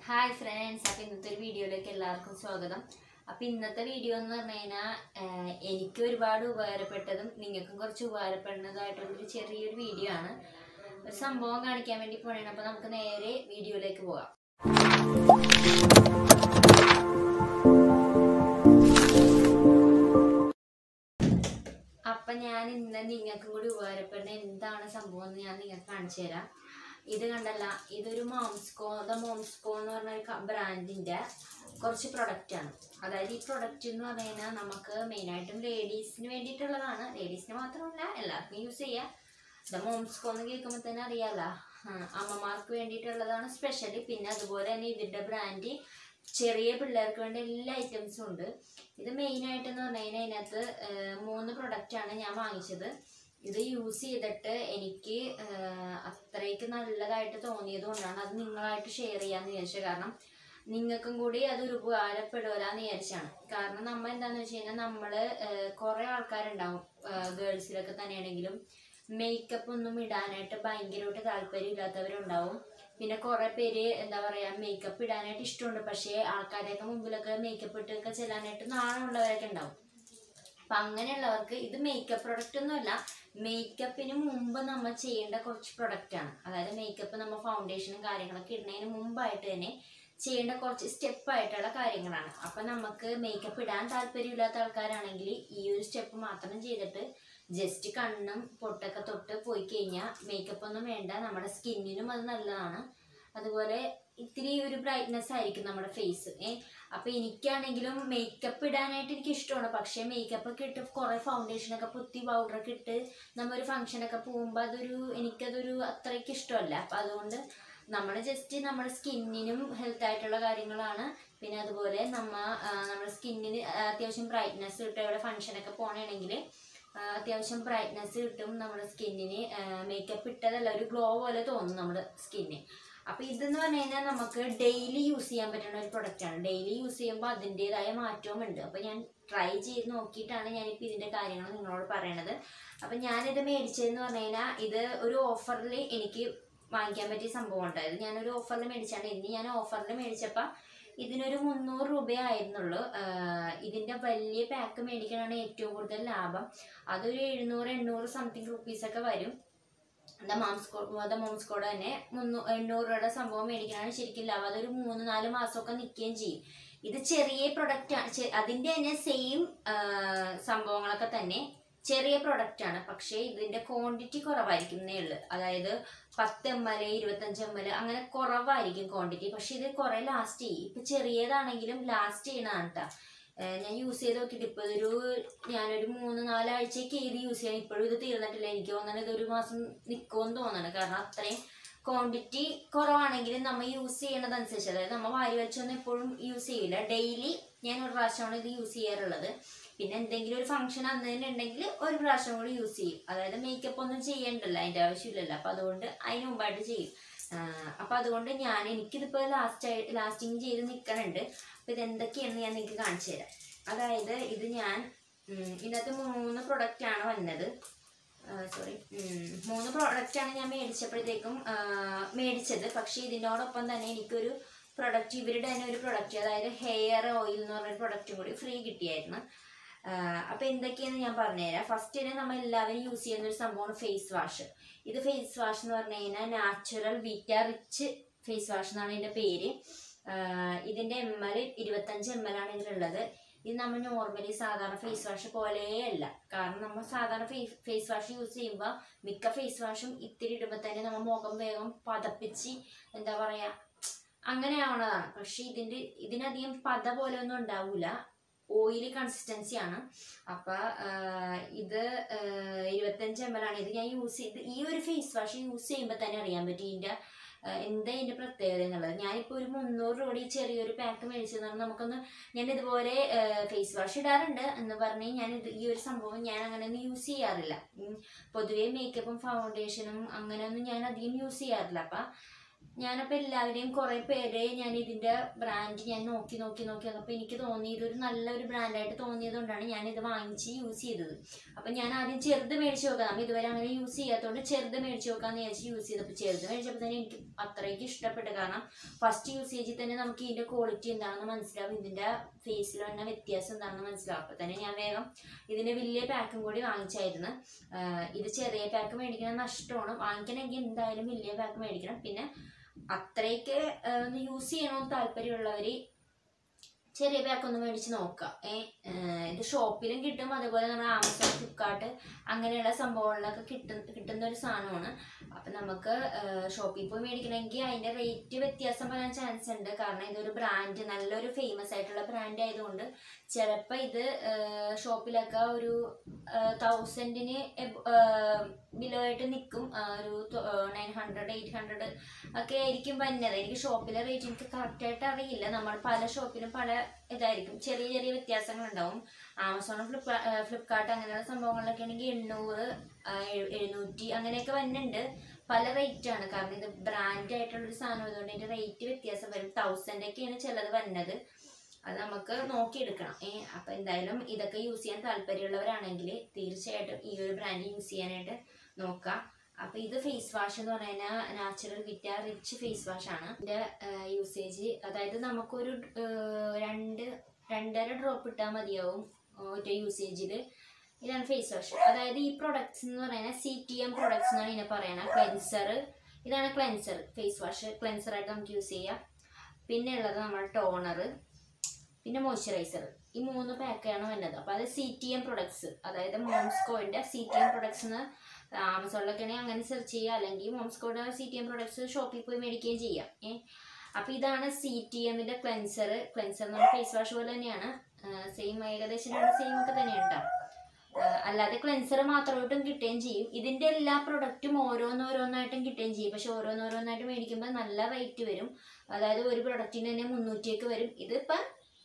Hi friends അപ്പം ഇന്നത്തെ ഒരു വീഡിയോയിലേക്ക് എല്ലാവർക്കും സ്വാഗതം അപ്പം ഇന്നത്തെ വീഡിയോ എന്ന് പറഞ്ഞു കഴിഞ്ഞാൽ എനിക്ക് ഒരുപാട് ഉപകാരപ്പെട്ടതും നിങ്ങൾക്കും കുറച്ച് ഉപകാരപ്പെടുന്നതായിട്ടുള്ളൊരു ചെറിയൊരു വീഡിയോ ആണ് ഒരു സംഭവം കാണിക്കാൻ വേണ്ടി പോണേണ് അപ്പം നമുക്ക് നേരെ വീഡിയോയിലേക്ക് പോകാം അപ്പം ഞാൻ ഇന്ന് നിങ്ങൾക്കും കൂടി ഉപകാരപ്പെടുന്ന എന്താണ് സംഭവം എന്ന് ഞാൻ നിങ്ങൾക്ക് കാണിച്ചു തരാം ഇത് കണ്ടല്ല ഇതൊരു മോംസ്കോ ദ മോംസ്കോ എന്ന് പറഞ്ഞ ബ്രാൻഡിന്റെ കുറച്ച് പ്രൊഡക്റ്റ് ആണ് അതായത് ഈ പ്രൊഡക്റ്റ് എന്ന് പറഞ്ഞു കഴിഞ്ഞാൽ നമുക്ക് മെയിനായിട്ടും ലേഡീസിന് വേണ്ടിയിട്ടുള്ളതാണ് ലേഡീസിന് മാത്രമല്ല എല്ലാവർക്കും യൂസ് ചെയ്യാം ദ മോംസ്കോ എന്ന് കേൾക്കുമ്പോൾ തന്നെ അറിയാലോ ആ, അമ്മമാർക്ക് വേണ്ടിയിട്ടുള്ളതാണ് സ്പെഷ്യലി പിന്നെ അതുപോലെ തന്നെ ഇതിന്റെ ബ്രാൻഡ് ചെറിയ പിള്ളേർക്ക് വേണ്ട എല്ലാ ഐറ്റംസും ഉണ്ട് ഇത് മെയിനായിട്ട് എന്ന് പറഞ്ഞു കഴിഞ്ഞാൽ അതിനകത്ത് ആ, മൂന്ന് പ്രൊഡക്റ്റാണ് ഞാൻ വാങ്ങിച്ചത് ഇത് യൂസ് ചെയ്തിട്ട് എനിക്ക് ആഹ്, അത്രയ്ക്ക് നല്ലതായിട്ട് തോന്നിയത് കൊണ്ടാണ് അത് നിങ്ങളായിട്ട് ഷെയർ ചെയ്യാന്ന് വിചാരിച്ചത് കാരണം നിങ്ങൾക്കും കൂടി അതൊരു ഉപകാരപ്പെടുകയെന്ന് വിചാരിച്ചാണ് കാരണം നമ്മൾ എന്താന്ന് വെച്ച് കഴിഞ്ഞാൽ നമ്മള് കുറെ ആൾക്കാരുണ്ടാവും ഗേൾസിലൊക്കെ തന്നെയാണെങ്കിലും മേക്കപ്പ് ഒന്നും ഇടാനായിട്ട് ഭയങ്കരമായിട്ട് താല്പര്യം ഇല്ലാത്തവരുണ്ടാവും പിന്നെ കുറെ പേര് എന്താ പറയാ മേക്കപ്പ് ഇടാനായിട്ട് ഇഷ്ടമുണ്ട് പക്ഷേ ആൾക്കാരെയൊക്കെ മുമ്പിലൊക്കെ മേക്കപ്പ് ഇട്ടൊക്കെ ചെല്ലാനായിട്ട് നാണമുള്ളവരൊക്കെ ഉണ്ടാവും അപ്പൊ അങ്ങനെയുള്ളവർക്ക് ഇത് മേക്കപ്പ് പ്രൊഡക്റ്റ് ഒന്നുമല്ല മേക്കപ്പിന് മുമ്പ് നമ്മൾ ചെയ്യേണ്ട കുറച്ച് പ്രൊഡക്റ്റ് ആണ് അതായത് മേക്കപ്പ് നമ്മൾ ഫൗണ്ടേഷനും കാര്യങ്ങളൊക്കെ ഇടുന്നതിന് മുമ്പായിട്ട് തന്നെ ചെയ്യേണ്ട കുറച്ച് സ്റ്റെപ്പ് ആയിട്ടുള്ള കാര്യങ്ങളാണ് അപ്പൊ നമുക്ക് മേക്കപ്പ് ഇടാൻ താല്പര്യമില്ലാത്ത ആൾക്കാരാണെങ്കിൽ ഈ ഒരു സ്റ്റെപ്പ് മാത്രം ചെയ്തിട്ട് ജസ്റ്റ് കണ്ണും പൊട്ടൊക്കെ തൊട്ട് പോയി കഴിഞ്ഞാൽ മേക്കപ്പ് ഒന്നും വേണ്ട നമ്മുടെ സ്കിന്നിനും അത് നല്ലതാണ് അതുപോലെ ഇത്തിരി ഒരു ബ്രൈറ്റ്നെസ് ആയിരിക്കും നമ്മുടെ ഫേസ് ഏ അപ്പൊ എനിക്കാണെങ്കിലും മേക്കപ്പ് ഇടാനായിട്ട് എനിക്ക് ഇഷ്ടമാണ് പക്ഷേ മേക്കപ്പ് ഒക്കെ ഇട്ട് കുറെ ഫൗണ്ടേഷൻ ഒക്കെ പുത്തി പൗഡർ ഒക്കെ ഇട്ട് നമ്മ ഒരു ഫംഗ്ഷൻ ഒക്കെ പോകുമ്പോൾ അതൊരു എനിക്കതൊരു അത്രയ്ക്ക് ഇഷ്ടമല്ല അപ്പൊ അതുകൊണ്ട് നമ്മൾ ജസ്റ്റ് നമ്മുടെ സ്കിന്നിനും ഹെൽത്ത് ആയിട്ടുള്ള കാര്യങ്ങളാണ് പിന്നെ അതുപോലെ നമ്മ ആ, നമ്മുടെ സ്കിന്നിന് അത്യാവശ്യം ബ്രൈറ്റ്നെസ് കിട്ടും എവിടെ ഫംഗ്ഷനൊക്കെ പോകണമെങ്കിൽ അത്യാവശ്യം ബ്രൈറ്റ്നെസ് കിട്ടും നമ്മുടെ സ്കിന്നിന് മേക്കപ്പ് ഇട്ടതല്ല ഒരു ഗ്ലോ പോലെ തോന്നും നമ്മുടെ സ്കിന്നിന് അപ്പൊ ഇതെന്ന് പറഞ്ഞു കഴിഞ്ഞാൽ നമുക്ക് ഡെയിലി യൂസ് ചെയ്യാൻ പറ്റുന്ന ഒരു പ്രൊഡക്റ്റ് ആണ് ഡെയിലി യൂസ് ചെയ്യുമ്പോൾ അതിൻ്റെതായ മാറ്റവും ഉണ്ട് അപ്പൊ ഞാൻ ട്രൈ ചെയ്ത് നോക്കിയിട്ടാണ് ഞാനിപ്പോൾ ഇതിന്റെ കാര്യങ്ങൾ നിങ്ങളോട് പറയണത് അപ്പൊ ഞാനിത് മേടിച്ചതെന്ന് പറഞ്ഞു കഴിഞ്ഞാൽ ഇത് ഒരു ഓഫറിൽ എനിക്ക് വാങ്ങിക്കാൻ പറ്റിയ സംഭവം ഉണ്ടായത് ഞാനൊരു ഓഫറിൽ മേടിച്ചാണ് ഇന്ന് ഞാൻ ഓഫറിൽ മേടിച്ചപ്പോൾ ഇതിനൊരു മുന്നൂറ് രൂപയായിരുന്നുള്ളൂ ആഹ് ഇതിന്റെ വലിയ പാക്ക് മേടിക്കാനാണ് ഏറ്റവും കൂടുതൽ ലാഭം അതൊരു എഴുന്നൂറ് എണ്ണൂറ് സംതിങ് റുപ്പീസ് ഒക്കെ വരും ദ മാംസ്കോ ദ മോംസ്കോഡ് തന്നെ മുന്നൂ എണ്ണൂറ് രൂപയുടെ സംഭവം മേടിക്കാനാണ് ശരിക്കും ലാഭം അതൊരു മൂന്ന് നാല് മാസമൊക്കെ നിൽക്കുകയും ചെയ്യും ഇത് ചെറിയ പ്രൊഡക്റ്റ് ആണ് ചെ- അതിന്റെ തന്നെ സെയിം സംഭവങ്ങളൊക്കെ തന്നെ ചെറിയ പ്രൊഡക്റ്റ് ആണ് പക്ഷേ ഇതിന്റെ ക്വാണ്ടിറ്റി കുറവായിരിക്കുന്നേ ഉള്ളു അതായത് പത്ത് എം എൽ ഇരുപത്തഞ്ച് എം എൽ അങ്ങനെ കുറവായിരിക്കും ക്വാണ്ടിറ്റി പക്ഷെ ഇത് കുറെ ലാസ്റ്റ് ചെയ്യും ഇപ്പൊ ചെറിയതാണെങ്കിലും ലാസ്റ്റ് ചെയ്യണതാണ് കേട്ടോ ഞാൻ യൂസ് ചെയ്ത് നോക്കിയിട്ട് ഇപ്പൊ ഇതൊരു ഞാനൊരു മൂന്ന് നാലാഴ്ചയൊക്കെ ഇത് യൂസ് ചെയ്യാൻ ഇപ്പോഴും ഇത് തീർന്നിട്ടില്ല എനിക്ക് തോന്നുന്നത് ഇതൊരു മാസം നിൽക്കുമെന്ന് തോന്നണം കാരണം അത്രയും ക്വാണ്ടിറ്റി കുറവാണെങ്കിലും നമ്മൾ യൂസ് ചെയ്യണതനുസരിച്ച് അതായത് നമ്മൾ വാരി വലിച്ചൊന്നും എപ്പോഴും യൂസ് ചെയ്യില്ല ഡെയിലി ഞാൻ ഒരു പ്രാവശ്യമാണ് ഇത് യൂസ് ചെയ്യാറുള്ളത് പിന്നെ എന്തെങ്കിലും ഒരു ഫംഗ്ഷൻ അന്നതിനുണ്ടെങ്കിൽ ഒരു പ്രാവശ്യം കൂടി യൂസ് ചെയ്യും അതായത് മേക്കപ്പ് ഒന്നും ചെയ്യണ്ടല്ലോ അതിന്റെ ആവശ്യമില്ലല്ലോ അപ്പൊ അതുകൊണ്ട് അതിന് മുമ്പായിട്ട് ചെയ്യും ആഹ് അപ്പൊ അതുകൊണ്ട് ഞാൻ എനിക്കിതിപ്പോ ലാസ്റ്റ് ലാസ്റ്റിങ് ചെയ്ത് നിൽക്കണുണ്ട് അപ്പൊ ഇത് എന്തൊക്കെയാണെന്ന് ഞാൻ നിങ്ങൾക്ക് കാണിച്ചു തരാം അതായത് ഇത് ഞാൻ ഉം, ഇതിനകത്ത് മൂന്ന് പ്രൊഡക്റ്റ് ആണ് വന്നത് സോറി മൂന്ന് പ്രോഡക്റ്റ് ആണ് ഞാൻ മേടിച്ചപ്പോഴത്തേക്കും ആ, മേടിച്ചത് പക്ഷേ ഇതിനോടൊപ്പം തന്നെ എനിക്കൊരു പ്രൊഡക്റ്റ് ഇവരുടെ തന്നെ ഒരു പ്രൊഡക്റ്റ് അതായത് ഹെയർ ഓയിൽ എന്ന് പറഞ്ഞൊരു പ്രൊഡക്റ്റും കൂടി ഫ്രീ കിട്ടിയായിരുന്നു ആ, അപ്പൊ എന്തൊക്കെയാന്ന് ഞാൻ പറഞ്ഞുതരാം ഫസ്റ്റ് തന്നെ നമ്മൾ എല്ലാവരും യൂസ് ചെയ്യുന്ന ഒരു സംഭവമാണ് ഫേസ് വാഷ് ഇത് ഫേസ് വാഷ് എന്ന് പറഞ്ഞു കഴിഞ്ഞാൽ natural Vita rich face wash എന്നാണ് ഇതിന്റെ പേര് ആ, ഇതിന്റെ എം എൽ ഇരുപത്തഞ്ച് എം എൽ ആണ് ഇതിലുള്ളത് ഇത് നമ്മൾ നോർമലി സാധാരണ ഫേസ് വാഷ് പോലെയല്ല കാരണം നമ്മൾ സാധാരണ ഫേസ് വാഷ് യൂസ് ചെയ്യുമ്പോൾ മിക്ക ഫേസ് വാഷും ഇത്തിരി ഇടുമ്പോൾ തന്നെ നമ്മൾ മുഖം വേഗം പതപ്പിച്ച് എന്താ പറയാ അങ്ങനെ ആവണതാണ് പക്ഷെ ഇതിന്റെ ഇതിനധികം പത പോലെ ഒന്നും ഉണ്ടാവൂല ഓയിലി കൺസിസ്റ്റൻസി ആണ് അപ്പൊ ആഹ്, ഇത് ആഹ്, ഇരുപത്തഞ്ച് എം എൽ ആണ് ഇത് ഞാൻ യൂസ് ചെയ്ത് ഈ ഒരു ഫേസ് വാഷ് യൂസ് ചെയ്യുമ്പോൾ തന്നെ അറിയാൻ പറ്റും ഇതിന്റെ ആഹ്, എന്താ ഇതിന്റെ പ്രത്യേകത എന്നുള്ളത് ഞാനിപ്പോ ഒരു മുന്നൂറ് രൂപയുടെ ഈ ചെറിയൊരു പാക്ക് മേടിച്ചതാണ് നമുക്കൊന്ന് ഞാൻ ഇതുപോലെ ഫേസ് വാഷ് ഇടാറുണ്ട് എന്ന് പറഞ്ഞ് ഞാൻ ഇത് ഈ ഒരു സംഭവം ഞാൻ അങ്ങനെ ഒന്നും യൂസ് ചെയ്യാറില്ല ഉം, പൊതുവേ മേക്കപ്പും ഫൗണ്ടേഷനും അങ്ങനെയൊന്നും ഞാൻ അധികം യൂസ് ചെയ്യാറില്ല അപ്പൊ ഞാനപ്പോൾ എല്ലാവരെയും കുറേ പേരെ ഞാൻ ഇതിൻ്റെ ബ്രാൻഡ് ഞാൻ നോക്കി നോക്കി നോക്കി വന്നപ്പോൾ എനിക്ക് തോന്നി ഇതൊരു നല്ലൊരു ബ്രാൻഡായിട്ട് തോന്നിയത് കൊണ്ടാണ് ഞാൻ ഇത് വാങ്ങിച്ച് യൂസ് ചെയ്തത് അപ്പം ഞാൻ ആദ്യം ചെറുത് മേടിച്ച് നോക്കാം നമ്മൾ ഇതുവരെ അങ്ങനെ യൂസ് ചെയ്യാത്തതുകൊണ്ട് ചെറുത് മേടിച്ച് നോക്കാമെന്ന് വിചാരിച്ച് യൂസ് ചെയ്തപ്പോൾ ചെറുത് മേടിച്ചപ്പോൾ തന്നെ എനിക്ക് അത്രയ്ക്ക് ഇഷ്ടപ്പെട്ടു കാരണം ഫസ്റ്റ് യൂസേജിൽ തന്നെ നമുക്ക് ഇതിൻ്റെ ക്വാളിറ്റി എന്താണെന്ന് മനസ്സിലാവും ഇതിൻ്റെ ഫേസിൽ തന്നെ വ്യത്യാസം എന്താണെന്ന് മനസ്സിലാവും അപ്പോൾ തന്നെ ഞാൻ വേഗം ഇതിൻ്റെ വലിയ പാക്കും കൂടി വാങ്ങിച്ചായിരുന്നു ആഹ് ഇത് ചെറിയ പാക്ക് മേടിക്കണം നഷ്ടമാണ് വാങ്ങിക്കണമെങ്കിൽ എന്തായാലും വലിയ പാക്ക് മേടിക്കണം പിന്നെ അത്രയ്ക്ക് ഒന്ന് യൂസ് ചെയ്യണമെന്ന് താല്പര്യമുള്ളവർ ചെറിയ പാക്ക് ഒന്ന് മേടിച്ച് നോക്കാം ഏ ഏഹ് ഇത് ഷോപ്പിലും കിട്ടും അതുപോലെ നമ്മുടെ ആമസോൺ ഫ്ലിപ്കാർട്ട് അങ്ങനെയുള്ള സംഭവങ്ങളിലൊക്കെ കിട്ടുന്ന കിട്ടുന്ന ഒരു സാധനമാണ് അപ്പം നമുക്ക് ഷോപ്പിൽ പോയി മേടിക്കണമെങ്കിൽ അതിൻ്റെ റേറ്റ് വ്യത്യാസം വരാൻ ചാൻസ് ഉണ്ട് കാരണം ഇതൊരു ബ്രാൻഡ് നല്ലൊരു ഫേമസ് ആയിട്ടുള്ള ബ്രാൻഡ് ആയതുകൊണ്ട് ചിലപ്പോൾ ഇത് ഷോപ്പിലൊക്കെ ഒരു തൗസൻഡിന് ബിലോ ആയിട്ട് നിൽക്കും ഒരു നയൻ ഹൺഡ്രഡ് എയ്റ്റ് ഹൺഡ്രഡ് ഒക്കെ ആയിരിക്കും വരുന്നത് എനിക്ക് ഷോപ്പിലെ റേറ്റ് എനിക്ക് കറക്റ്റായിട്ട് അറിയില്ല നമ്മൾ പല ഷോപ്പിലും പല ഇതായിരിക്കും ചെറിയ ചെറിയ വ്യത്യാസങ്ങൾ ഉണ്ടാവും ആമസോൺ ഫ്ലിപ്പ് ഫ്ലിപ്കാർട്ട് അങ്ങനെയുള്ള സംഭവങ്ങളിലൊക്കെ ആണെങ്കിൽ എണ്ണൂറ് ആ, എഴു- എഴുന്നൂറ്റി അങ്ങനെയൊക്കെ വരുന്നുണ്ട് പല റേറ്റ് ആണ് കാരണം ഇത് ബ്രാൻഡ് ആയിട്ടുള്ള ഒരു സാധനം ആയതുകൊണ്ട് ഇതിന്റെ റേറ്റ് വ്യത്യാസം വരും തൗസൻഡ് ഒക്കെയാണ് ചിലത് വരുന്നത് അത് നമുക്ക് നോക്കിയെടുക്കണം ഏ അപ്പൊ എന്തായാലും ഇതൊക്കെ യൂസ് ചെയ്യാൻ താല്പര്യമുള്ളവരാണെങ്കിൽ തീർച്ചയായിട്ടും ഈ ഒരു ബ്രാൻഡ് യൂസ് ചെയ്യാനായിട്ട് നോക്കാം അപ്പൊ ഇത് ഫേസ് വാഷ് എന്ന് പറയുന്ന നാച്ചുറൽ വിറ്റ റിച്ച് ഫേസ് വാഷ് ആണ് ഇതിന്റെ യൂസേജ് അതായത് നമുക്കൊരു ഏഹ്, രണ്ട് രണ്ടര ഡ്രോപ്പ് ഇട്ടാൽ മതിയാവും ഒറ്റ യൂസേജിൽ ഇതാണ് ഫേസ് വാഷ് അതായത് ഈ പ്രൊഡക്ട്സ് എന്ന് പറയുന്നത് സി ടി എം പ്രൊഡക്ട്സ് എന്നാണ് ഇതിനെ പറയുന്നത് ക്ലെൻസർ ഇതാണ് ക്ലെൻസർ ഫേസ് വാഷ് ക്ലെൻസർ ആയിട്ട് നമുക്ക് യൂസ് ചെയ്യാം പിന്നെ ഉള്ളത് നമ്മുടെ ടോണർ പിന്നെ മോയ്സ്ചറൈസർ ഈ മൂന്ന് പാക്കാണ് വരുന്നത് അപ്പോൾ അത് സി ടി എം പ്രൊഡക്ട്സ് അതായത് മോംസ്കോയുടെ സി ടി എം പ്രൊഡക്ട്സ് എന്ന് ആമസോണിലൊക്കെ ആണെങ്കിൽ അങ്ങനെ സെർച്ച് ചെയ്യുക അല്ലെങ്കിൽ മോംസ്കോയുടെ സി ടി എം പ്രൊഡക്ട്സ് ഷോപ്പിൽ പോയി മേടിക്കുകയും ചെയ്യാം ഏ അപ്പോൾ ഇതാണ് സി ടി എമ്മിൻ്റെ ക്ലെൻസർ ക്ലെൻസർ എന്ന് പറഞ്ഞാൽ ഫേസ് വാഷ് പോലെ തന്നെയാണ് സെയിം ഏകദേശം രണ്ട് സെയിം ഒക്കെ തന്നെയാണ് കേട്ടോ ആഹ് അല്ലാതെ ക്ലെൻസർ മാത്രമായിട്ടും കിട്ടുകയും ചെയ്യും ഇതിന്റെ എല്ലാ പ്രൊഡക്റ്റും ഓരോന്നോരോന്നായിട്ടും കിട്ടുകയും ചെയ്യും പക്ഷെ ഓരോന്നോരോന്നായിട്ട് മേടിക്കുമ്പോൾ നല്ല റേറ്റ് വരും അതായത് ഒരു പ്രൊഡക്റ്റിന് തന്നെ മുന്നൂറ്റിയൊക്കെ വരും ഇതിപ്പം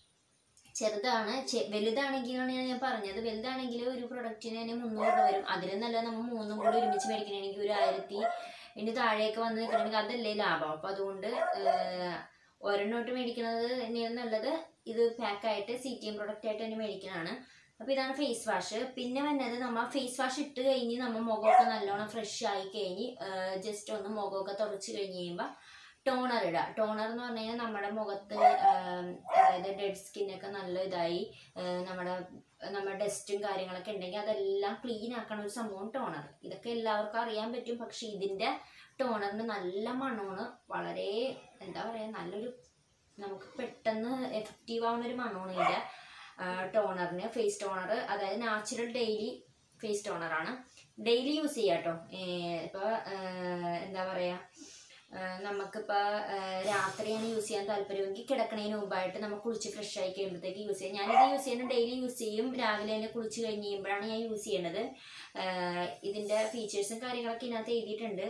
ചെറുതാണ് ചെ- വലുതാണെങ്കിലാണ് ഞാൻ പറഞ്ഞത് വലുതാണെങ്കിൽ ഒരു പ്രൊഡക്റ്റിന് തന്നെ മുന്നൂറ് രൂപ വരും അതിലും നല്ല നമ്മൾ മൂന്നും കൂടി ഒരുമിച്ച് മേടിക്കണമെങ്കിൽ ഒരു ആയിരത്തി ഇതിന് താഴെയൊക്കെ വന്ന് നിൽക്കണമെങ്കിൽ അതല്ലേ ലാഭം അപ്പം അതുകൊണ്ട് ആഹ് ഒരെണ്ണോട്ട് മേടിക്കുന്നത് തന്നെയാണ് നല്ലത് ഇത് പാക്കായിട്ട് സി ടി എം പ്രൊഡക്റ്റ് ആയിട്ട് തന്നെ മേടിക്കുന്നതാണ് അപ്പോൾ ഇതാണ് ഫേസ് വാഷ് പിന്നെ വന്നത് നമ്മൾ ഫേസ് വാഷ് ഇട്ട് കഴിഞ്ഞ് നമ്മൾ മുഖമൊക്കെ നല്ലോണം ഫ്രഷ് ആയി കഴിഞ്ഞ് ജസ്റ്റ് ഒന്ന് മുഖമൊക്കെ തുടച്ച് കഴിഞ്ഞ് കഴിയുമ്പോൾ ടോണർ ഇടുക ടോണർ എന്ന് പറഞ്ഞു കഴിഞ്ഞാൽ നമ്മുടെ മുഖത്ത് ആം, അതായത് ഡെഡ് സ്കിന്നൊക്കെ നല്ല ഇതായി ആ, നമ്മുടെ നമ്മുടെ ഡസ്റ്റും കാര്യങ്ങളൊക്കെ ഉണ്ടെങ്കിൽ അതെല്ലാം ക്ലീൻ ആക്കണ ഒരു സംഭവം ടോണർ ഇതൊക്കെ എല്ലാവർക്കും അറിയാൻ പറ്റും പക്ഷെ ഇതിൻ്റെ ടോണറിന് നല്ല മണമാണ് വളരെ എന്താ പറയുക നല്ലൊരു നമുക്ക് പെട്ടെന്ന് എഫക്റ്റീവ് ആവുന്ന ഒരു മണമാണ് ഇതിൻ്റെ ടോണറിന് ഫേസ് ടോണർ അതായത് നാച്ചുറൽ ഡെയിലി ഫേസ് ടോണറാണ് ഡെയിലി യൂസ് ചെയ്യാം കേട്ടോ ഇപ്പോൾ എന്താ പറയുക നമുക്കിപ്പോൾ രാത്രിയാണ് യൂസ് ചെയ്യാൻ താല്പര്യമെങ്കിൽ കിടക്കണതിന് മുമ്പായിട്ട് നമ്മൾ കുളിച്ച് ഫ്രഷ് ആയി കഴിയുമ്പോഴത്തേക്ക് യൂസ് ചെയ്യും ഞാനിത് യൂസ് ചെയ്യുന്നത് ഡെയിലി യൂസ് ചെയ്യും രാവിലെ തന്നെ കുളിച്ച് കഴിഞ്ഞ് കഴിയുമ്പോഴാണ് ഞാൻ യൂസ് ചെയ്യണത് ആഹ് ഇതിൻ്റെ ഫീച്ചേഴ്സും കാര്യങ്ങളൊക്കെ ഇതിനകത്ത് എഴുതിയിട്ടുണ്ട്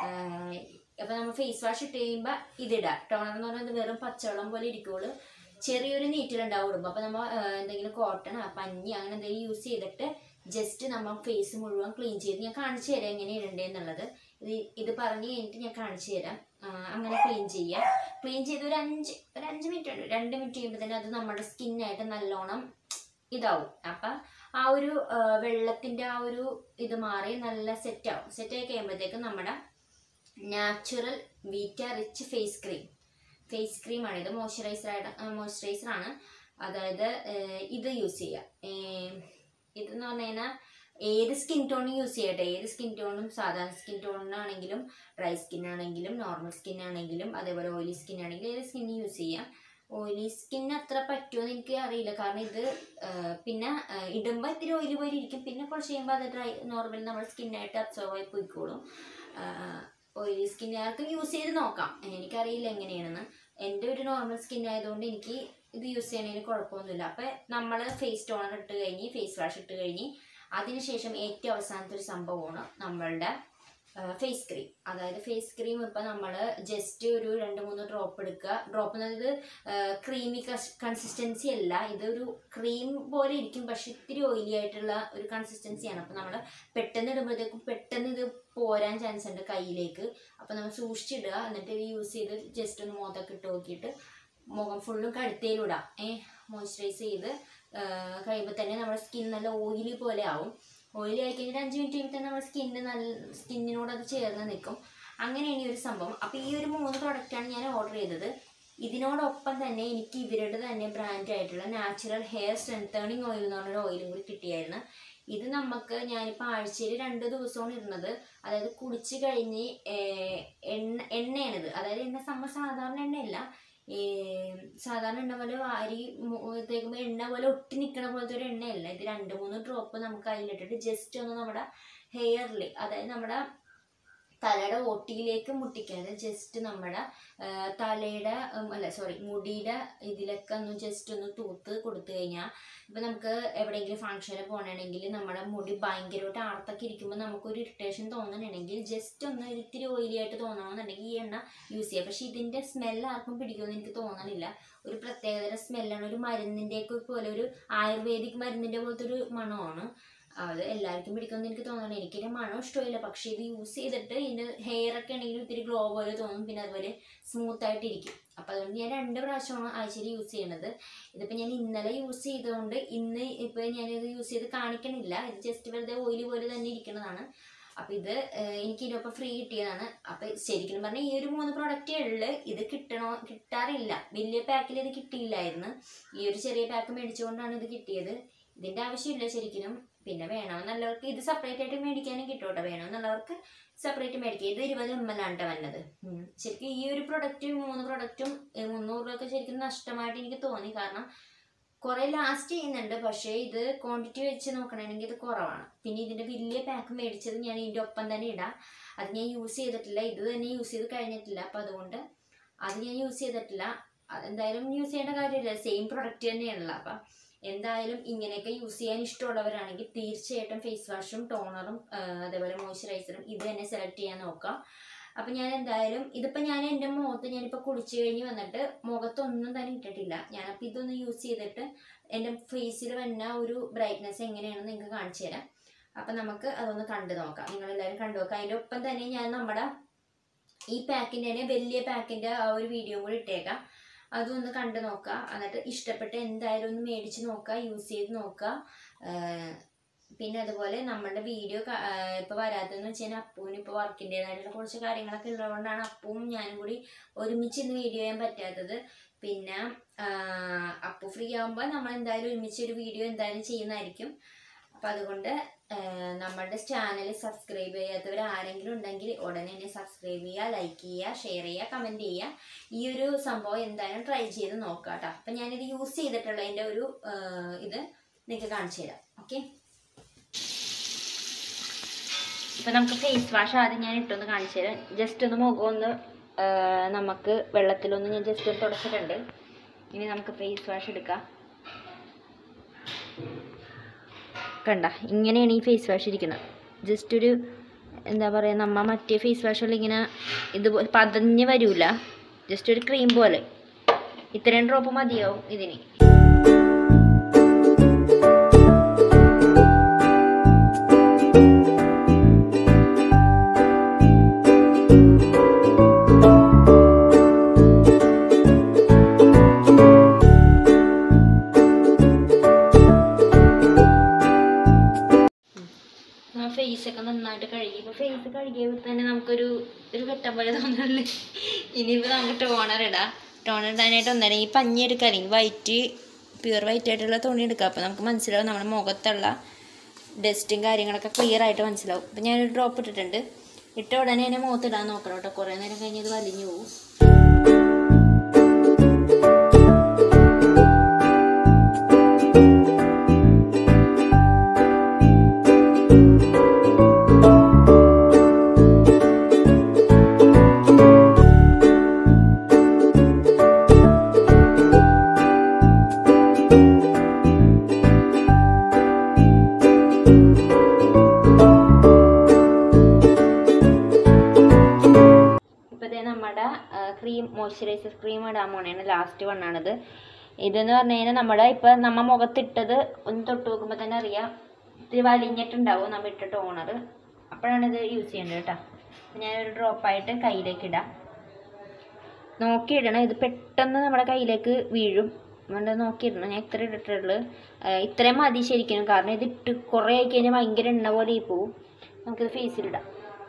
അപ്പോൾ നമ്മൾ ഫേസ് വാഷ് ഇട്ട് കഴിയുമ്പോൾ ഇതിടാം ടോണർ എന്ന് പറയുന്നത് വെറും പച്ചവെള്ളം പോലെ ഇരിക്കുള്ളൂ ചെറിയൊരു നീറ്റിലുണ്ടാവുള്ളൂ അപ്പോൾ നമ്മൾ എന്തെങ്കിലും കോട്ടൺ പഞ്ഞി അങ്ങനെ എന്തെങ്കിലും യൂസ് ചെയ്തിട്ട് ജസ്റ്റ് നമ്മൾ ഫേസ് മുഴുവൻ ക്ലീൻ ചെയ്ത് ഞാൻ കാണിച്ചു തരാം എങ്ങനെ ഇടണ്ടേന്നുള്ളത് ഇത് ഇത് പറഞ്ഞ് കഴിഞ്ഞിട്ട് ഞാൻ കാണിച്ചു തരാം ആ, അങ്ങനെ ക്ലീൻ ചെയ്യുക ക്ലീൻ ചെയ്ത് ഒരു അഞ്ച് ഒരു അഞ്ച് മിനിറ്റ് ഉണ്ട് രണ്ട് മിനിറ്റ് കഴിയുമ്പോൾ തന്നെ അത് നമ്മുടെ സ്കിന്നായിട്ട് നല്ലോണം ഇതാവും അപ്പം ആ ഒരു ആ, വെള്ളത്തിന്റെ ആ ഒരു ഇത് മാറി നല്ല സെറ്റ് ആവും സെറ്റ് ആയി കഴിയുമ്പോഴത്തേക്കും നമ്മുടെ natural Vita rich face cream face ക്രീമാണ് ഇത് മോയ്സ്ചറൈസർ മോയ്സ്ചറൈസർ ആണ് അതായത് ഏഹ്, ഇത് യൂസ് ചെയ്യുക ഏഹ്, ഇതെന്ന് പറഞ്ഞു കഴിഞ്ഞാൽ ഏത് സ്കിൻ ടോണും യൂസ് ചെയ്യട്ടെ ഏത് സ്കിൻ ടോണും സാധാരണ സ്കിൻ ടോണിനാണെങ്കിലും ഡ്രൈ സ്കിൻ ആണെങ്കിലും നോർമൽ സ്കിൻ ആണെങ്കിലും അതേപോലെ ഓയിലി സ്കിൻ ആണെങ്കിലും ഏത് സ്കിൻ യൂസ് ചെയ്യാം ഓയിലി സ്കിൻ അത്ര പറ്റുമോ എന്ന് എനിക്ക് അറിയില്ല കാരണം ഇത് ആ, പിന്നെ ഇടുമ്പോൾ ഇത്തിരി ഓയിലി പോലെ ഇരിക്കും പിന്നെ കുറച്ച് കഴിയുമ്പോൾ അത് ഡ്രൈ നോർമൽ നമ്മുടെ സ്കിന്നായിട്ട് അബ്സോർവ് ആയി പോയിക്കോളും ഓയിലി സ്കിന്നുകാർക്ക് യൂസ് ചെയ്ത് നോക്കാം എനിക്കറിയില്ല എങ്ങനെയാണെന്ന് എൻ്റെ ഒരു നോർമൽ സ്കിൻ ആയതുകൊണ്ട് എനിക്ക് ഇത് യൂസ് ചെയ്യണതിന് കുഴപ്പമൊന്നുമില്ല അപ്പം നമ്മൾ ഫേസ് ടോണർ ഇട്ട് കഴിഞ്ഞ് ഫേസ് വാഷ് ഇട്ട് കഴിഞ്ഞ് അതിനുശേഷം ഏറ്റവും അവസാനത്തെ ഒരു സംഭവമാണ് നമ്മളുടെ ഫേസ് ക്രീം അതായത് ഫേസ് ക്രീം ഇപ്പം നമ്മൾ ജസ്റ്റ് ഒരു രണ്ട് മൂന്ന് ഡ്രോപ്പ് എടുക്കുക ഡ്രോപ്പ് എന്നത് ക്രീമി കൺസിസ്റ്റൻസി അല്ല ഇതൊരു ക്രീം പോലെ ഇരിക്കും പക്ഷെ ഇത്തിരി ഓയിലി ആയിട്ടുള്ള ഒരു കൺസിസ്റ്റൻസിയാണ് അപ്പം നമ്മൾ പെട്ടെന്ന് ഇടുമ്പോഴത്തേക്കും പെട്ടെന്ന് ഇത് പോരാൻ ചാൻസ് ഉണ്ട് കയ്യിലേക്ക് അപ്പം നമ്മൾ സൂക്ഷിച്ചിടുക എന്നിട്ട് ഇത് യൂസ് ചെയ്ത് ജസ്റ്റ് ഒന്ന് മുഖത്തൊക്കെ ഇട്ട് നോക്കിയിട്ട് മുഖം ഫുള്ളും കഴുത്തേലിടാം ഏ മോയ്സ്ചറൈസ് ചെയ്ത് കഴിയുമ്പോൾ തന്നെ നമ്മുടെ സ്കിൻ നല്ല ഓയിലി പോലെ ആവും ഓയിലി ആയി കഴിഞ്ഞിട്ട് അഞ്ച് മിനിറ്റ് കഴിയുമ്പോൾ തന്നെ നമ്മുടെ സ്കിന്ന് നല്ല സ്കിന്നിനോട് അത് ചേർന്ന് നിൽക്കും അങ്ങനെയാണ് ഈ ഒരു സംഭവം അപ്പോൾ ഈ ഒരു മൂന്ന് പ്രൊഡക്റ്റാണ് ഞാൻ ഓർഡർ ചെയ്തത് ഇതിനോടൊപ്പം തന്നെ എനിക്ക് ഇവരുടെ തന്നെ ബ്രാൻഡ് ആയിട്ടുള്ള നാച്ചുറൽ ഹെയർ സ്ട്രെങ്തേണിങ് ഓയിൽ എന്ന് പറഞ്ഞൊരു ഓയിലും കൂടി കിട്ടിയായിരുന്നു ഇത് നമുക്ക് ഞാനിപ്പോൾ ആഴ്ചയിൽ രണ്ട് ദിവസമാണ് ഇടുന്നത് അതായത് കുളിച്ച് കഴിഞ്ഞ് ഏർ, എണ്ണ എണ്ണയാണിത് അതായത് എണ്ണ നമ്മ സാധാരണ എണ്ണയല്ല ഈ സാധാരണ എണ്ണ പോലെ വാരി മു- തേക്കുമ്പോൾ എണ്ണ പോലെ ഒട്ടി നിൽക്കണ പോലത്തെ ഒരു എണ്ണയല്ല ഇത് രണ്ട് മൂന്ന് ഡ്രോപ്പ് നമുക്ക് അതിലിട്ടിട്ട് ജസ്റ്റ് ഒന്ന് നമ്മുടെ ഹെയറിൽ അതായത് നമ്മുടെ തലയുടെ ഒട്ടിയിലേക്ക് മുട്ടിക്കാതെ ജസ്റ്റ് നമ്മുടെ ആ, തലയുടെ ഉം, അല്ല സോറി മുടിയുടെ ഇതിലൊക്കെ ഒന്ന് ജസ്റ്റ് ഒന്ന് തൂത്ത് കൊടുത്തു കഴിഞ്ഞാൽ ഇപ്പം നമുക്ക് എവിടെയെങ്കിലും ഫംഗ്ഷനിൽ പോകണമെങ്കിൽ നമ്മുടെ മുടി ഭയങ്കരമായിട്ട് ആർത്തൊക്കെ ഇരിക്കുമ്പോൾ നമുക്കൊരു ഇറിറ്റേഷൻ തോന്നണമെങ്കിൽ ജസ്റ്റ് ഒന്ന് ഒരു ഇത്തിരി ഓയിലി ആയിട്ട് തോന്നണമെന്നുണ്ടെങ്കിൽ ഈ എണ്ണ യൂസ് ചെയ്യാം പക്ഷേ ഇതിൻ്റെ സ്മെല്ല് ആർക്കും പിടിക്കുമെന്ന് എനിക്ക് തോന്നണില്ല ഒരു പ്രത്യേകതര സ്മെല്ലാണ് ഒരു മരുന്നിൻ്റെയൊക്കെ പോലെ ഒരു ആയുർവേദിക് മരുന്നിൻ്റെ പോലത്തെ ഒരു മണമാണ് അത് എല്ലാവർക്കും പിടിക്കുമെന്ന് എനിക്ക് തോന്നുന്നില്ല എനിക്കിതിൻ്റെ മണം ഇഷ്ടമില്ല പക്ഷേ ഇത് യൂസ് ചെയ്തിട്ട് ഇതിൻ്റെ ഹെയർ ഒക്കെ ആണെങ്കിൽ ഇത്തിരി ഗ്ലോ പോലെ തോന്നും പിന്നെ അതുപോലെ സ്മൂത്ത് ആയിട്ടിരിക്കും അപ്പോൾ അതുകൊണ്ട് ഞാൻ രണ്ട് പ്രാവശ്യമാണ് ആഴ്ചയിൽ യൂസ് ചെയ്യണത് ഇതിപ്പോൾ ഞാൻ ഇന്നലെ യൂസ് ചെയ്തതുകൊണ്ട് ഇന്ന് ഇപ്പോൾ ഞാനിത് യൂസ് ചെയ്ത് കാണിക്കണില്ല ഇത് ജസ്റ്റ് വെറുതെ ഓയിൽ പോലെ തന്നെ ഇരിക്കുന്നതാണ് അപ്പോൾ ഇത് ഏഹ്, എനിക്ക് ഇതിനൊപ്പം ഫ്രീ കിട്ടിയതാണ് അപ്പോൾ ശരിക്കും പറഞ്ഞാൽ ഈ ഒരു മൂന്ന് പ്രോഡക്റ്റേ ഉള്ളു ഇത് കിട്ടണോ കിട്ടാറില്ല വലിയ പാക്കിൽ ഇത് കിട്ടിയില്ലായിരുന്നു ഈ ഒരു ചെറിയ പാക്ക് മേടിച്ചുകൊണ്ടാണ് ഇത് കിട്ടിയത് ഇതിൻ്റെ ആവശ്യമില്ല ശരിക്കും പിന്നെ വേണമെന്നുള്ളവർക്ക് ഇത് സെപ്പറേറ്റ് ആയിട്ട് മേടിക്കാനും കിട്ടും കേട്ടോ വേണമെന്നുള്ളവർക്ക് സെപ്പറേറ്റ് മേടിക്കുക ഇത് ഇരുപത് എം എൽ ആണ് ട്ടോ വന്നത് ഉം. ശരിക്കും ഈ ഒരു പ്രൊഡക്റ്റ് മൂന്ന് പ്രൊഡക്റ്റും മുന്നൂറ് രൂപയൊക്കെ ശരിക്കും നഷ്ടമായിട്ട് എനിക്ക് തോന്നി കാരണം കുറേ ലാസ്റ്റ് ചെയ്യുന്നുണ്ട് പക്ഷേ ഇത് ക്വാണ്ടിറ്റി വെച്ച് നോക്കണമെങ്കിൽ ഇത് കുറവാണ് പിന്നെ ഇതിൻ്റെ വലിയ പാക്ക് മേടിച്ചത് ഞാൻ ഇതിൻ്റെ ഒപ്പം തന്നെ ഇടാം അത് ഞാൻ യൂസ് ചെയ്തിട്ടില്ല ഇത് തന്നെ യൂസ് ചെയ്ത് കഴിഞ്ഞിട്ടില്ല അപ്പം അതുകൊണ്ട് അത് ഞാൻ യൂസ് ചെയ്തിട്ടില്ല അതെന്തായാലും യൂസ് ചെയ്യേണ്ട കാര്യമില്ല സെയിം പ്രൊഡക്റ്റ് തന്നെയാണല്ലോ അപ്പം എന്തായാലും ഇങ്ങനെയൊക്കെ യൂസ് ചെയ്യാൻ ഇഷ്ടമുള്ളവരാണെങ്കിൽ തീർച്ചയായിട്ടും ഫേസ് വാഷും ടോണറും അതേപോലെ മോയ്സ്ചറൈസറും ഇത് തന്നെ സെലക്ട് ചെയ്യാൻ നോക്കാം അപ്പം ഞാൻ എന്തായാലും ഇതിപ്പോൾ ഞാൻ എൻ്റെ മുഖത്ത് ഞാനിപ്പോൾ കുളിച്ച് കഴിഞ്ഞ് വന്നിട്ട് മുഖത്തൊന്നും തന്നെ ഇട്ടിട്ടില്ല ഞാനപ്പോൾ ഇതൊന്ന് യൂസ് ചെയ്തിട്ട് എൻ്റെ ഫേസിൽ വന്ന ഒരു ബ്രൈറ്റ്നെസ് എങ്ങനെയാണെന്ന് നിങ്ങൾക്ക് കാണിച്ചു തരാം അപ്പം നമുക്ക് അതൊന്ന് കണ്ടു നോക്കാം നിങ്ങളെല്ലാവരും കണ്ടു നോക്കാം അതിൻ്റെ ഒപ്പം തന്നെ ഞാൻ നമ്മുടെ ഈ പാക്കിൻ്റെ തന്നെ വലിയ പാക്കിൻ്റെ ആ ഒരു വീഡിയോ കൂടി ഇട്ടേക്കാം അതും ഒന്ന് കണ്ടു നോക്കുക എന്നിട്ട് ഇഷ്ടപ്പെട്ട് എന്തായാലും ഒന്ന് മേടിച്ച് നോക്കുക യൂസ് ചെയ്ത് നോക്കുക ആഹ് പിന്നെ അതുപോലെ നമ്മുടെ വീഡിയോ ഇപ്പോൾ വരാത്തതെന്ന് വെച്ച് കഴിഞ്ഞാൽ അപ്പൂന് ഇപ്പോൾ വർക്കിൻ്റെതായിട്ടുള്ള കുറച്ച് കാര്യങ്ങളൊക്കെ ഉള്ളതുകൊണ്ടാണ് അപ്പവും ഞാനും കൂടി ഒരുമിച്ച് ഇന്ന് വീഡിയോ ചെയ്യാൻ പറ്റാത്തത് പിന്നെ ആഹ് അപ്പു ഫ്രീ ആകുമ്പോൾ നമ്മൾ എന്തായാലും ഒരുമിച്ച് ഒരു വീഡിയോ എന്തായാലും ചെയ്യുന്നതായിരിക്കും അപ്പം അതുകൊണ്ട് ആഹ് നമ്മളുടെ ചാനൽ സബ്സ്ക്രൈബ് ചെയ്യാത്തവർ ആരെങ്കിലും ഉണ്ടെങ്കിൽ ഉടനെ തന്നെ സബ്സ്ക്രൈബ് ചെയ്യുക ലൈക്ക് ചെയ്യുക ഷെയർ ചെയ്യുക കമൻറ്റ് ചെയ്യുക ഈ ഒരു സംഭവം എന്തായാലും ട്രൈ ചെയ്ത് നോക്കാം കേട്ടോ അപ്പം ഞാനിത് യൂസ് ചെയ്തിട്ടുള്ളതിൻ്റെ ഒരു ആഹ് ഇത് നിങ്ങൾക്ക് കാണിച്ചു തരാം ഓക്കെ ഇപ്പം നമുക്ക് ഫേസ് വാഷ് ആദ്യം ഞാൻ ഇട്ടൊന്ന് കാണിച്ചു തരാം ജസ്റ്റ് ഒന്ന് മുഖം ഒന്ന് ആഹ് നമുക്ക് വെള്ളത്തിലൊന്ന് ഞാൻ ജസ്റ്റ് ഒന്ന് തുടച്ചിട്ടുണ്ട് ഇനി നമുക്ക് ഫേസ് വാഷ് എടുക്കാം കണ്ട ഇങ്ങനെയാണ് ഈ ഫേസ് വാഷ് ഇരിക്കുന്നത് ജസ്റ്റ് ഒരു എന്താ പറയുക നമ്മ മറ്റേ ഫേസ് വാഷുകൾ ഇങ്ങനെ ഇത് പതഞ്ഞ് വരൂല ജസ്റ്റ് ഒരു ക്രീം പോലെ ഇത്രയും ഡ്രോപ്പ് മതിയാവും ഇതിന് ആ ഫേസ് ഒക്കെ നന്നായിട്ട് കഴുകി ഇപ്പോൾ ഫേസ് കഴുകിയപ്പോൾ തന്നെ നമുക്കൊരു ഒരു ഘട്ടം പോലെ തോന്നുന്നില്ലേ ഇനിയിപ്പോൾ നമുക്ക് ടോണർ ഇടാം ടോണർ ഇടാനായിട്ട് ഒന്നര ഈ പഞ്ഞി എടുക്കുക അല്ലെങ്കിൽ വൈറ്റ് പ്യുവർ വൈറ്റ് ആയിട്ടുള്ള തുണി എടുക്കുക അപ്പോൾ നമുക്ക് മനസ്സിലാവും നമ്മുടെ മുഖത്തുള്ള ഡസ്റ്റും കാര്യങ്ങളൊക്കെ ക്ലിയർ ആയിട്ട് മനസ്സിലാവും അപ്പോൾ ഞാനൊരു ഡ്രോപ്പ് ഇട്ടിട്ടുണ്ട് ഇട്ട ഉടനെ തന്നെ മുഖത്തിടാൻ നോക്കണം കേട്ടോ കുറേ നേരം കഴിഞ്ഞ് ഇത് വലിഞ്ഞു പോകും ടോണാണ് ലാസ്റ്റ് വണ്ണാണിത് ഇതെന്ന് പറഞ്ഞു കഴിഞ്ഞാൽ നമ്മുടെ ഇപ്പം നമ്മ മുഖത്തിട്ടത് ഒന്ന് തൊട്ട് നോക്കുമ്പോൾ തന്നെ അറിയാം ഇത്തിരി വലിഞ്ഞിട്ടുണ്ടാവും നമ്മൾ ഇട്ട ടോണർ അപ്പോഴാണ് ഇത് യൂസ് ചെയ്യേണ്ടത് കേട്ടോ ഞാനൊരു ഡ്രോപ്പായിട്ട് കയ്യിലേക്ക് ഇടാം നോക്കിയിടണം ഇത് പെട്ടെന്ന് നമ്മുടെ കയ്യിലേക്ക് വീഴും അതുകൊണ്ട് നോക്കിയിടണം ഞാൻ ഇത്ര ഇട്ടിട്ടുള്ളൂ ആഹ് ഇത്രയും മതി ശരിക്കും കാരണം ഇത് ഇട്ട് കുറേ ആയി കഴിഞ്ഞാൽ ഭയങ്കര എണ്ണ പോലെ ആയി പോവും നമുക്കിത് ഫേസിലിടാം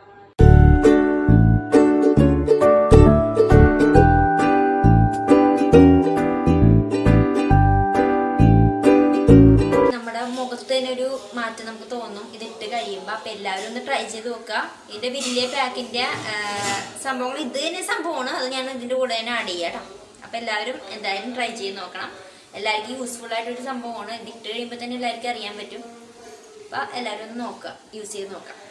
നമ്മുടെ മുഖത്തിനൊരു മാറ്റം നമുക്ക് തോന്നും ഇതിട്ട് കഴിയുമ്പോൾ അപ്പം എല്ലാവരും ഒന്ന് ട്രൈ ചെയ്ത് നോക്കുക ഇതിൻ്റെ വലിയ പാക്കിൻ്റെ സംഭവങ്ങൾ ഇത് തന്നെ സംഭവമാണ് അത് ഞാൻ ഇതിൻ്റെ കൂടെ തന്നെ ആഡ് ചെയ്യാം കേട്ടോ അപ്പം എല്ലാവരും എന്തായാലും ട്രൈ ചെയ്ത് നോക്കണം എല്ലാവർക്കും യൂസ്ഫുൾ ആയിട്ടൊരു സംഭവമാണ് ഇത് ഇട്ട് കഴിയുമ്പോൾ തന്നെ എല്ലാവർക്കും അറിയാൻ പറ്റും അപ്പം എല്ലാവരും ഒന്ന് നോക്കുക യൂസ് ചെയ്ത് നോക്കാം